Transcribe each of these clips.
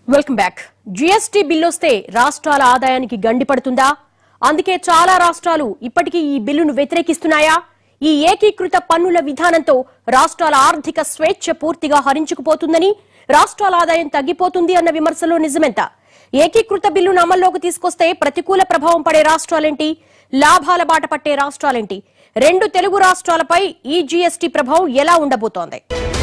welcome back GST bill వస్తే రాష్ట్రాల ఆదాయానికి గండి పడుతుందా అందుకే చాలా రాష్ట్రాలు ఇప్పటికీ ఈ బిల్లును వ్యతిరేకిస్తున్నాయా ఈ ఏకీకృత పన్నుల విధానంతో రాష్ట్రాల ఆర్థిక స్వేచ్ఛ పూర్తిగా హరించుకుపోతుందని రాష్ట్రాల ఆదాయం తగ్గిపోతుంది అన్న విమర్శలు నిజమెంత ఏకీకృత బిల్లును అమల్లోకి తీసుకొస్తే ప్రతికూల ప్రభావం పడే రాష్ట్రాలేంటి లాభాల బాట పట్టే రాష్ట్రాలేంటి రెండు తెలుగు రాష్ట్రాలపై ఈ జీఎస్టీ ప్రభావం ఎలా ఉండబోతోంది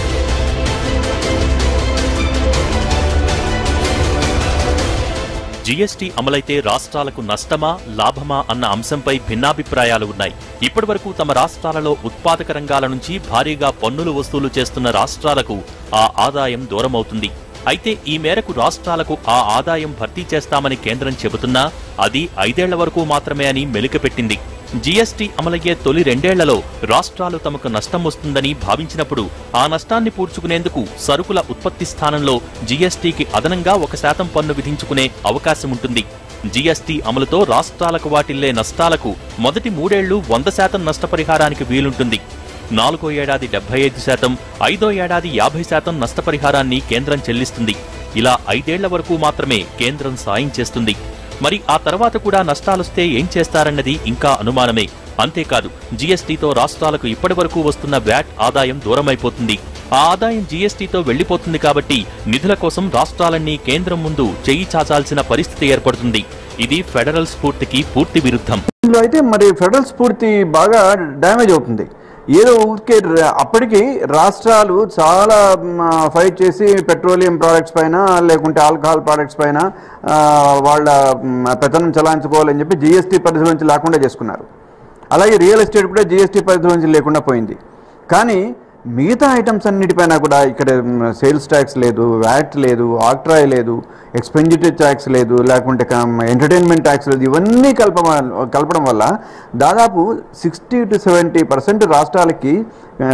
జీఎస్టీ అమలైతే రాష్ట్రాలకు నష్టమా లాభమా అన్న అంశంపై భిన్నాభిప్రాయాలు ఉన్నాయి ఇప్పటివరకు తమ రాష్ట్రాలలో ఉత్పాదక రంగాల నుంచి భారీగా పన్నులు వసూలు చేస్తున్న రాష్ట్రాలకు ఆ ఆదాయం దూరమవుతుంది అయితే ఈ మేరకు రాష్ట్రాలకు ఆ ఆదాయం భర్తీ చేస్తామని కేంద్రం చెబుతున్నా అది ఐదేళ్ల వరకు మాత్రమే అని మెలికపెట్టింది జీఎస్టీ అమలయ్యే తొలి రెండేళ్లలో రాష్ట్రాలు తమకు నష్టం వస్తుందని భావించినప్పుడు ఆ నష్టాన్ని పూడ్చుకునేందుకు సరుకుల ఉత్పత్తి స్థానంలో జీఎస్టీకి అదనంగా ఒక శాతం పన్ను విధించుకునే అవకాశం ఉంటుంది జీఎస్టీ అమలుతో రాష్ట్రాలకు వాటిల్లే నష్టాలకు మొదటి మూడేళ్లు వంద శాతం నష్టపరిహారానికి వీలుంటుంది నాలుగో ఏడాది డెబ్బై ఐదు శాతం ఐదో ఏడాది యాభై శాతం నష్టపరిహారాన్ని కేంద్రం చెల్లిస్తుంది ఇలా ఐదేళ్ల వరకు మాత్రమే కేంద్రం సాయం చేస్తుంది మరి ఆ తర్వాత కూడా నష్టాలొస్తే ఏం చేస్తారన్నది ఇంకా అనుమానమే అంతేకాదు జీఎస్టీతో రాష్ట్రాలకు ఇప్పటివరకు వస్తున్న వ్యాట్ ఆదాయం దూరమైపోతుంది ఆ ఆదాయం జీఎస్టీతో వెళ్లిపోతుంది కాబట్టి నిధుల కోసం రాష్ట్రాలన్నీ కేంద్రం ముందు చెయ్యి చాచాల్సిన పరిస్థితి ఏర్పడుతుంది ఇది ఫెడరల్ స్ఫూర్తికి పూర్తి విరుద్ధం ఇందులో అయితే మరి ఫెడరల్ స్ఫూర్తి బాగా డ్యామేజ్ అవుతుంది ఏదో ఊరికే ర- అప్పటికి రాష్ట్రాలు చాలా ఫైట్ చేసి పెట్రోలియం ప్రోడక్ట్స్ పైన లేకుంటే ఆల్కహాల్ ప్రోడక్ట్స్ పైన ఆ, వాళ్ళ మ్, పెత్తనం చలాయించుకోవాలని చెప్పి జిఎస్టీ పరిధి నుంచి లేకుండా చేసుకున్నారు అలాగే రియల్ ఎస్టేట్ కూడా జిఎస్టీ పరిధి నుంచి లేకుండా పోయింది కానీ మిగతా ఐటమ్స్ అన్నిటిపైన కూడా ఇక్కడ సేల్స్ ట్యాక్స్ లేదు వ్యాట్ లేదు ఆక్ట్రాయ్ లేదు ఎక్స్పెండిచర్ ట్యాక్స్ లేదు లేకుంటే ఎంటర్టైన్మెంట్ ట్యాక్స్ లేదు ఇవన్నీ కలప కలపడం వల్ల దాదాపు సిక్స్టీ టు సెవెంటీ పర్సెంట్ రాష్ట్రాలకి ఆ,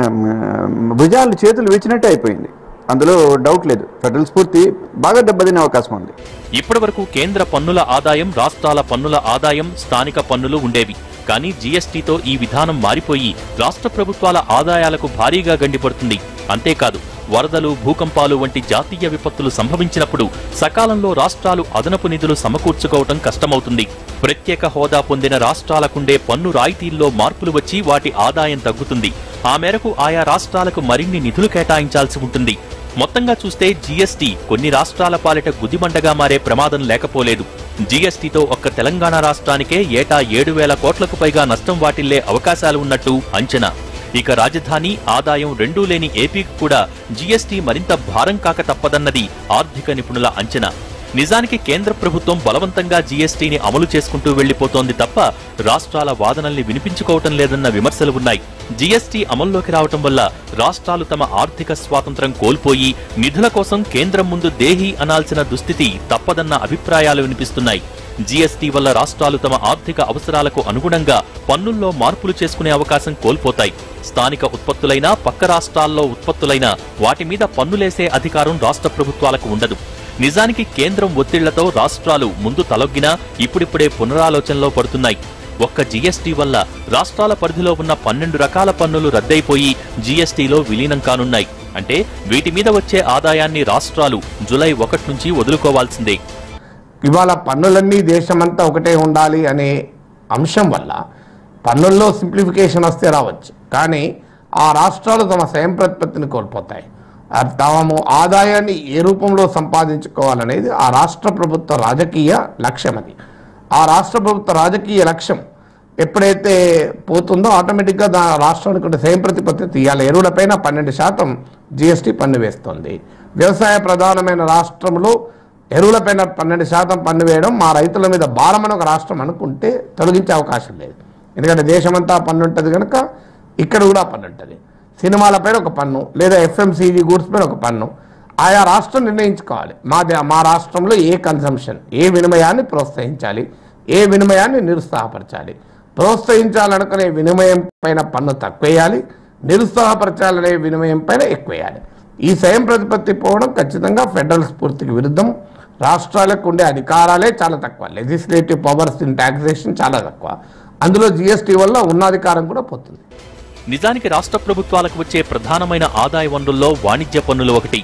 భుజాలు చేతులు విచ్చినట్టే అయిపోయింది అందులో డౌట్ లేదు ఫెడరల్ స్ఫూర్తి బాగా దెబ్బతినే అవకాశం ఉంది ఇప్పటివరకు కేంద్ర పన్నుల ఆదాయం రాష్ట్రాల పన్నుల ఆదాయం స్థానిక పన్నులు ఉండేవి కానీ జీఎస్టీతో ఈ విధానం మారిపోయి రాష్ట్ర ప్రభుత్వాల ఆదాయాలకు భారీగా గండిపడుతుంది అంతేకాదు వరదలు భూకంపాలు వంటి జాతీయ విపత్తులు సంభవించినప్పుడు సకాలంలో రాష్ట్రాలు అదనపు నిధులు సమకూర్చుకోవటం కష్టమవుతుంది ప్రత్యేక హోదా పొందిన రాష్ట్రాలకుండే పన్ను రాయితీల్లో మార్పులు వచ్చి వాటి ఆదాయం తగ్గుతుంది ఆ మేరకు ఆయా రాష్ట్రాలకు మరిన్ని నిధులు కేటాయించాల్సి ఉంటుంది మొత్తంగా చూస్తే జీఎస్టీ కొన్ని రాష్ట్రాల పాలిట గుదిబండగా మారే ప్రమాదం లేకపోలేదు జీఎస్టీతో ఒక్క తెలంగాణ రాష్ట్రానికే ఏటా ఏడు వేల కోట్లకు పైగా నష్టం వాటిల్లే అవకాశాలు ఉన్నట్టు అంచనా ఇక రాజధాని ఆదాయం రెండూ లేని ఏపీకి కూడా జీఎస్టీ మరింత భారం కాక తప్పదన్నది ఆర్థిక నిపుణుల అంచనా నిజానికి కేంద్ర ప్రభుత్వం బలవంతంగా జీఎస్టీని అమలు చేసుకుంటూ వెళ్లిపోతోంది తప్ప రాష్ట్రాల వాదనల్ని వినిపించుకోవటం లేదన్న విమర్శలు ఉన్నాయి జీఎస్టీ అమల్లోకి రావటం వల్ల రాష్ట్రాలు తమ ఆర్థిక స్వాతంత్రం కోల్పోయి నిధుల కోసం కేంద్రం ముందు దేహి అనాల్సిన దుస్థితి తప్పదన్న అభిప్రాయాలు వినిపిస్తున్నాయి జీఎస్టీ వల్ల రాష్ట్రాలు తమ ఆర్థిక అవసరాలకు అనుగుణంగా పన్నుల్లో మార్పులు చేసుకునే అవకాశం కోల్పోతాయి స్థానిక ఉత్పత్తులైనా పక్క రాష్ట్రాల్లో ఉత్పత్తులైనా వాటి మీద పన్నులేసే అధికారం రాష్ట్ర ప్రభుత్వాలకు ఉండదు నిజానికి కేంద్రం ఒత్తిళ్లతో రాష్ట్రాలు ముందు తలొగ్గినా ఇప్పుడిప్పుడే పునరాలోచనలో పడుతున్నాయి ఒక్క జీఎస్టీ వల్ల రాష్ట్రాల పరిధిలో ఉన్న పన్నెండు రకాల పన్నులు రద్దయిపోయి జీఎస్టీలో విలీనం కానున్నాయి అంటే వీటి మీద వచ్చే ఆదాయాన్ని రాష్ట్రాలు జులై ఒకటి నుంచి వదులుకోవాల్సిందే ఇవాళ పన్నులన్నీ దేశమంతా ఒకటే ఉండాలి అనే అంశం వల్ల పన్నుల్లో సింప్లిఫికేషన్ వస్తే రావచ్చు కానీ ఆ రాష్ట్రాలు తమ స్వయం ప్రతిపత్తిని కోల్పోతాయి ఆ తాము ఆదాయాన్ని ఏ రూపంలో సంపాదించుకోవాలనేది ఆ రాష్ట్ర ప్రభుత్వ రాజకీయ లక్ష్యం అది ఆ రాష్ట్ర ప్రభుత్వ రాజకీయ లక్ష్యం ఎప్పుడైతే పోతుందో ఆటోమేటిక్గా దా రాష్ట్రానికి ఉండే స్వయం ప్రతిపత్తి తీయాలి ఎరువులపైన పన్నెండు శాతం జిఎస్టీ పన్ను వేస్తుంది వ్యవసాయ ప్రధానమైన రాష్ట్రంలో ఎరువులపైన పన్నెండు శాతం పన్ను వేయడం మా రైతుల మీద భారమని ఒక రాష్ట్రం అనుకుంటే తొలగించే అవకాశం లేదు ఎందుకంటే దేశమంతా పన్ను ఉంటుంది కనుక ఇక్కడ కూడా పన్ను ఉంటుంది సినిమాలపైన ఒక పన్ను లేదా ఎఫ్ఎంసీజీ గూడ్స్ పైన ఒక పన్ను ఆయా రాష్ట్రం నిర్ణయించుకోవాలి మా దే- మా రాష్ట్రంలో ఏ కన్సంప్షన్ ఏ వినిమయాన్ని ప్రోత్సహించాలి ఏ వినిమయాన్ని నిరుత్సాహపరచాలి ప్రోత్సహించాలనుకునే వినిమయం పైన పన్ను తక్కువేయాలి నిరుత్సాహపరచాలనే వినిమయం పైన ఎక్కువేయాలి ఈ స్వయం ప్రతిపత్తి పోవడం ఖచ్చితంగా ఫెడరల్ స్ఫూర్తికి విరుద్ధం రాష్ట్రాలకు ఉండే అధికారాలే చాలా తక్కువ లెజిస్లేటివ్ పవర్స్ ఇన్ టాక్సేషన్ చాలా తక్కువ అందులో జిఎస్టీ వల్ల ఉన్న అధికారం కూడా పోతుంది నిజానికి రాష్ట్ర ప్రభుత్వాలకు వచ్చే ప్రధానమైన ఆదాయ వనరుల్లో వాణిజ్య పన్నులు ఒకటి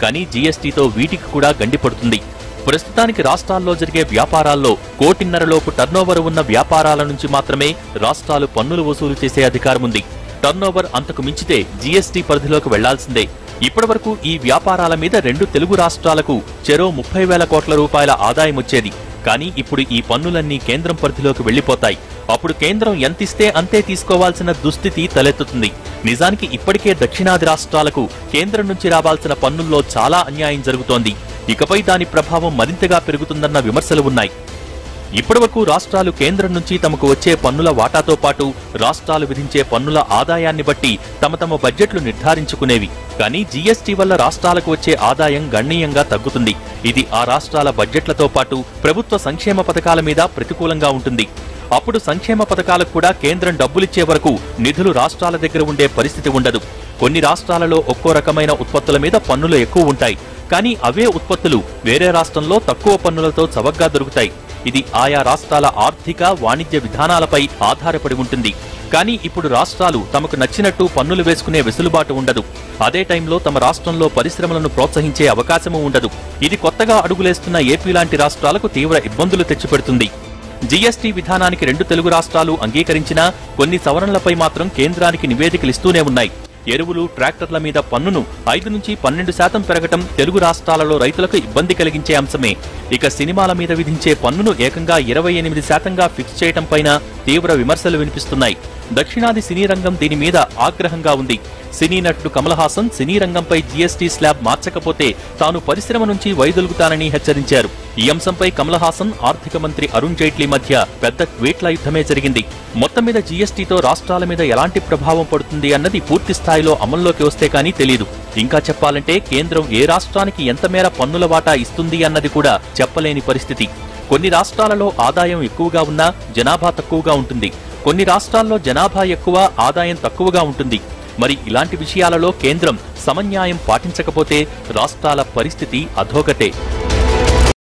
కానీ జీఎస్టీతో వీటికి కూడా గండిపడుతుంది ప్రస్తుతానికి రాష్ట్రాల్లో జరిగే వ్యాపారాల్లో కోటిన్నరలోపు టర్నోవర్ ఉన్న వ్యాపారాల నుంచి మాత్రమే రాష్ట్రాలు పన్నులు వసూలు చేసే అధికారం ఉంది టర్నోవర్ అంతకు మించితే జీఎస్టీ పరిధిలోకి వెళ్లాల్సిందే ఇప్పటివరకు ఈ వ్యాపారాల మీద రెండు తెలుగు రాష్ట్రాలకు చెరో ముప్పై వేల కోట్ల రూపాయల ఆదాయం వచ్చేది కానీ ఇప్పుడు ఈ పన్నులన్నీ కేంద్రం పరిధిలోకి వెళ్లిపోతాయి అప్పుడు కేంద్రం ఎంతిస్తే అంతే తీసుకోవాల్సిన దుస్థితి తలెత్తుతుంది నిజానికి ఇప్పటికే దక్షిణాది రాష్ట్రాలకు కేంద్రం నుంచి రావాల్సిన పన్నుల్లో చాలా అన్యాయం జరుగుతోంది ఇకపై దాని ప్రభావం మరింతగా పెరుగుతుందన్న విమర్శలు ఉన్నాయి ఇప్పటివరకు రాష్ట్రాలు కేంద్రం నుంచి తమకు వచ్చే పన్నుల వాటాతో పాటు రాష్ట్రాలు విధించే పన్నుల ఆదాయాన్ని బట్టి తమ తమ బడ్జెట్లు నిర్ధారించుకునేవి కానీ జీఎస్టీ వల్ల రాష్ట్రాలకు వచ్చే ఆదాయం గణనీయంగా తగ్గుతుంది ఇది ఆ రాష్ట్రాల బడ్జెట్లతో పాటు ప్రభుత్వ సంక్షేమ పథకాల మీద ప్రతికూలంగా ఉంటుంది అప్పుడు సంక్షేమ పథకాలకు కూడా కేంద్రం డబ్బులిచ్చే వరకు నిధులు రాష్ట్రాల దగ్గర ఉండే పరిస్థితి ఉండదు కొన్ని రాష్ట్రాలలో ఒక్కో రకమైన ఉత్పత్తుల మీద పన్నులు ఎక్కువ ఉంటాయి కానీ అవే ఉత్పత్తులు వేరే రాష్ట్రంలో తక్కువ పన్నులతో చవకగా దొరుకుతాయి ఇది ఆయా రాష్ట్రాల ఆర్థిక వాణిజ్య విధానాలపై ఆధారపడి ఉంటుంది కానీ ఇప్పుడు రాష్ట్రాలు తమకు నచ్చినట్టు పన్నులు వేసుకునే వెసులుబాటు ఉండదు అదే టైంలో తమ రాష్ట్రంలో పరిశ్రమలను ప్రోత్సహించే అవకాశమూ ఉండదు ఇది కొత్తగా అడుగులేస్తున్న ఏపీ లాంటి రాష్ట్రాలకు తీవ్ర ఇబ్బందులు తెచ్చిపెడుతుంది జీఎస్టీ విధానానికి రెండు తెలుగు రాష్ట్రాలు అంగీకరించినా కొన్ని సవరణలపై మాత్రం కేంద్రానికి నివేదికలు ఇస్తూనే ఉన్నాయి ఎరువులు ట్రాక్టర్ల మీద పన్నును ఐదు నుంచి పన్నెండు శాతం పెరగటం తెలుగు రాష్ట్రాలలో రైతులకు ఇబ్బంది కలిగించే అంశమే ఇక సినిమాల మీద విధించే పన్నును ఏకంగా ఇరవై ఎనిమిది శాతంగా ఫిక్స్ చేయటం పైన తీవ్ర విమర్శలు వినిపిస్తున్నాయి దక్షిణాది సినీ రంగం దీని మీద ఆగ్రహంగా ఉంది సినీ నటుడు కమల్ హాసన్ సినీ రంగంపై జీఎస్టీ స్లాబ్ మార్చకపోతే తాను పరిశ్రమ నుంచి వైదొలుగుతానని హెచ్చరించారు ఈ అంశంపై కమల్ హాసన్ ఆర్థిక మంత్రి అరుణ్ జైట్లీ మధ్య పెద్ద ట్వీట్ల యుద్ధమే జరిగింది మొత్తం మీద జీఎస్టీతో రాష్ట్రాల మీద ఎలాంటి ప్రభావం పడుతుంది అన్నది పూర్తి స్థాయిలో అమల్లోకి వస్తే కానీ తెలియదు ఇంకా చెప్పాలంటే కేంద్రం ఏ రాష్ట్రానికి ఎంత మేర పన్నుల వాటా ఇస్తుంది అన్నది కూడా చెప్పలేని పరిస్థితి కొన్ని రాష్ట్రాలలో ఆదాయం ఎక్కువగా ఉన్నా జనాభా తక్కువగా ఉంటుంది కొన్ని రాష్ట్రాల్లో జనాభా ఎక్కువ ఆదాయం తక్కువగా ఉంటుంది మరి ఇలాంటి విషయాలలో కేంద్రం సమన్యాయం పాటించకపోతే రాష్ట్రాల పరిస్థితి అధోగతే